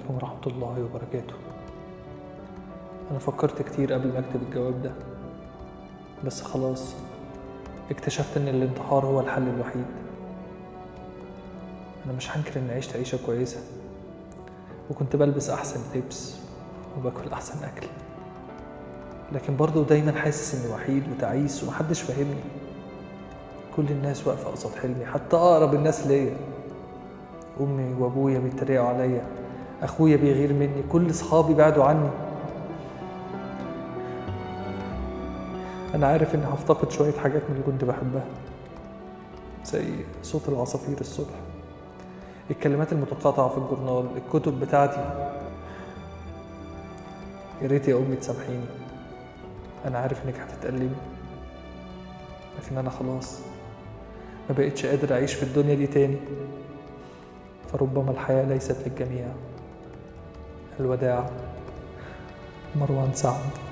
عليكم ورحمة الله وبركاته أنا فكرت كتير قبل ما أكتب الجواب ده بس خلاص اكتشفت إن الانتحار هو الحل الوحيد أنا مش هنكر إني عشت عيشة كويسة وكنت بلبس أحسن لبس وباكل أحسن أكل لكن برضه دايما حاسس إني وحيد وتعيس ومحدش فاهمني كل الناس واقفة قصاد حلمي حتى أقرب الناس ليا أمي وأبويا بيتريقوا عليا أخويا بيغير مني كل صحابي بعدوا عني أنا عارف إني هفتقد شوية حاجات من اللي كنت بحبها زي صوت العصافير الصبح الكلمات المتقاطعة في الجورنال الكتب بتاعتي يا ريت يا أمي تسامحيني أنا عارف إنك هتتألمي لكن أنا خلاص ما بقتش قادر أعيش في الدنيا دي تاني فربما الحياة ليست للجميع الوداع مروان سعد